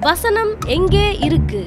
வசனம் எங்கே இருக்கு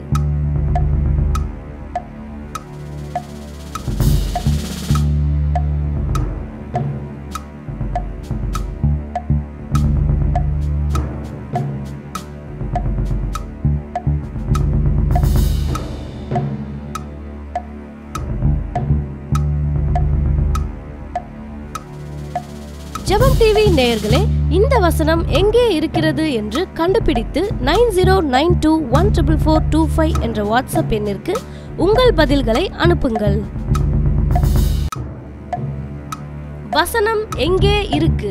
ஜெபம் டிவி நேயர்களே இந்த வசனம் எங்கே இருக்கிறது என்று கண்டுபிடித்து nine zero nine two one triple four two five என்ற வாட்ஸ்அப் எண்ணிற்கு உங்கள் பதில்களை அனுப்புங்கள் வசனம் எங்கே இருக்கு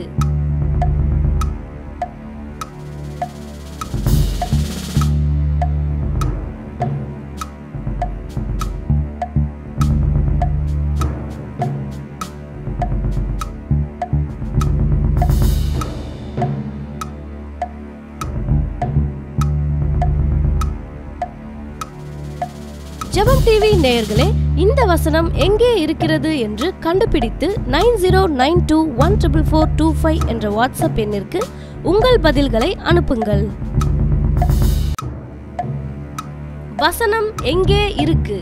ஜெபம் டிவி நேயர்களே இந்த வசனம் எங்கே இருக்கிறது என்று கண்டுபிடித்து nine zero nine two one triple four two five என்ற வாட்ஸ்அப் எண்ணிற்கு உங்கள் பதில்களை அனுப்புங்கள் வசனம் எங்கே இருக்கு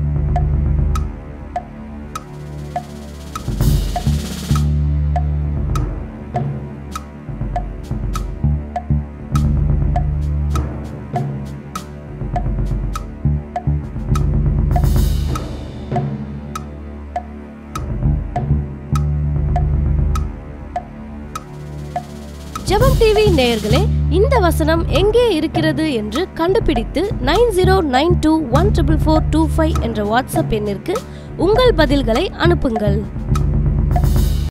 ஜெபம் டிவி நேயர்களே இந்த வசனம் எங்கே இருக்கிறது என்று கண்டுபிடித்து nine zero nine two one triple four two five என்ற வாட்ஸ்அப் எண்ணிற்கு உங்கள் பதில்களை அனுப்புங்கள்